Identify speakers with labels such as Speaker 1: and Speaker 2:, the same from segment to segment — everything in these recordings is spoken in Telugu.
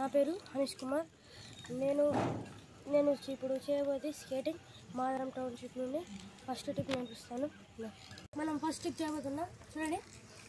Speaker 1: పేరు హనీష్ కుమార్ నేను నేను ఇప్పుడు చేయబోతే స్కేటింగ్ మాదరం టౌన్షిప్ నుండి ఫస్ట్ టిప్ నేర్పిస్తాను మనం ఫస్ట్ టిప్ చేయబోతున్నాం చూడండి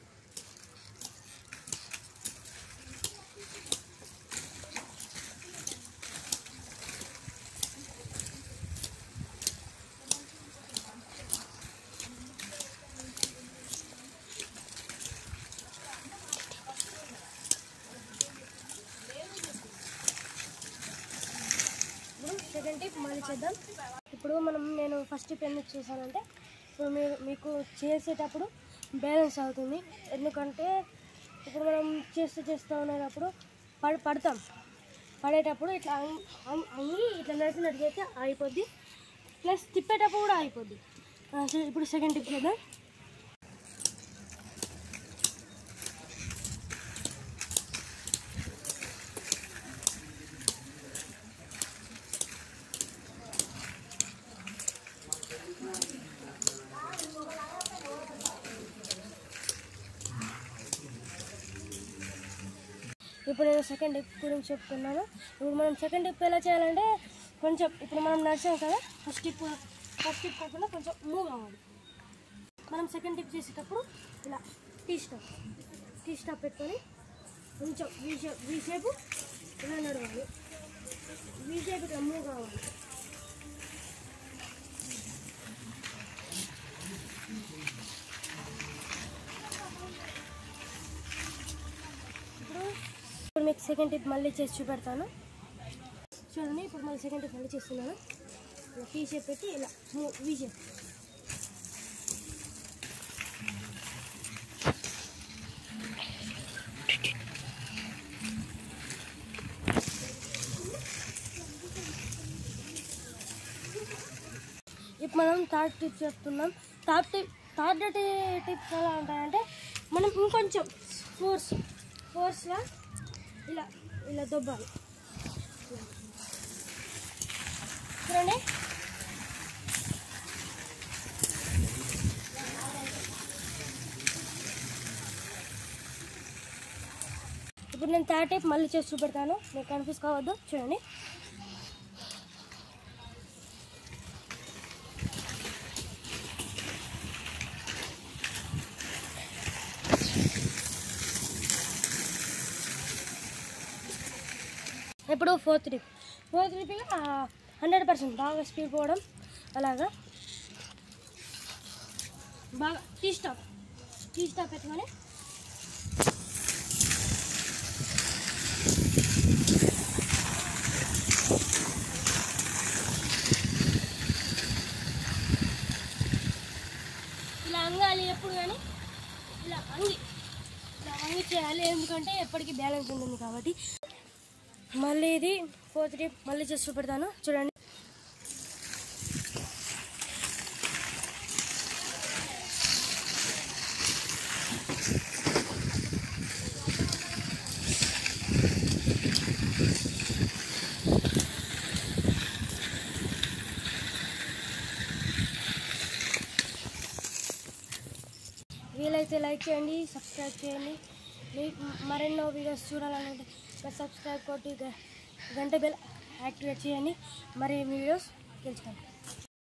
Speaker 1: ఇప్పుడు సెకండ్ టిప్ మళ్ళీ చేద్దాం ఇప్పుడు మనం నేను ఫస్ట్ టిప్ ఎందుకు చేశానంటే ఇప్పుడు మీరు మీకు చేసేటప్పుడు బ్యాలెన్స్ అవుతుంది ఎందుకంటే ఇప్పుడు మనం చేస్తూ చేస్తూ ఉండేటప్పుడు పడ పడతాం పడేటప్పుడు ఇట్లా అంగ్- అంగ్- అంగి ఇట్లా నడిచినట్టు చేస్తే అయిపోద్ది ప్లస్ తిప్పేటప్పుడు కూడా అయిపోద్ది ఆ, సరే, ఇప్పుడు సెకండ్ టిప్ చేద్దాం ఇప్పుడు నేను సెకండ్ టిప్ గురించి చెప్తున్నాను ఇప్పుడు మనం సెకండ్ టిప్ ఎలా చేయాలంటే కొంచెం ఇప్పుడు మనం నడిచాం కదా ఫస్ట్ టిప్ ఫస్ట్ టిప్ కాకుండా కొంచెం మూవ్ అవ్వాలి మనం సెకండ్ టిప్ చేసేటప్పుడు ఇలా టీ స్టాప్ టీ స్టాప్ పెట్టుకొని కొంచెం వీ షేప్ వీ షేప్ ఇలా నడవాలి వీ షేప్ ఇట్లా మూవ్ కావాలి ఇప్పుడు ఇప్పుడు మీకు సెకండ్ టిప్ మళ్ళీ చేసి చూపెడతాను చూడండి ఇప్పుడు మళ్ళీ సెకండ్ టిప్ మళ్ళీ చేస్తున్నాను ఇలా టీ షేప్ పెట్టి ఇలా వీ షేప్ ఇప్పుడు మనం థర్డ్ టిప్ చెప్తున్నాం థర్డ్ టిప్ థర్డ్ టిప్స్ ఎలా ఉంటాయంటే మనం ఇంకొంచెం ఫోర్స్ ఫోర్స్గా ఇలా ఇలా దొబ్బాలి చూడండి ఇప్పుడు నేను థర్డ్ టైప్ మళ్ళీ చేసి చూపెడతాను మీకు కన్ఫ్యూజ్ కావద్దు చూడండి ఇప్పుడు fourth trip fourth trip hundred percent బాగా స్పీడ్ పోవడం అలాగా బాగా టీ స్టాప్ టీ స్టాప్ పెట్టుకొని ఇలా అంగాలి ఎప్పుడు కానీ ఇలా అంగి ఇలా అంగి చేయాలి ఎందుకంటే ఎప్పటికీ బ్యాలెన్స్ ఉంటుంది కాబట్టి మళ్ళీ ఇది ఫోర్త్ టిప్ మళ్ళీ చేసి చూపెడతాను చూడండి వీలైతే లైక్ చేయండి సబ్స్క్రైబ్ చేయండి మీకు మరెన్నో వీడియోస్ చూడాలనుకుంటే సబ్స్క్రైబ్ కొట్టి గ- గంట బెల్ యాక్టివేట్ చేయండి మరి వీడియోస్ తెలుసుకోండి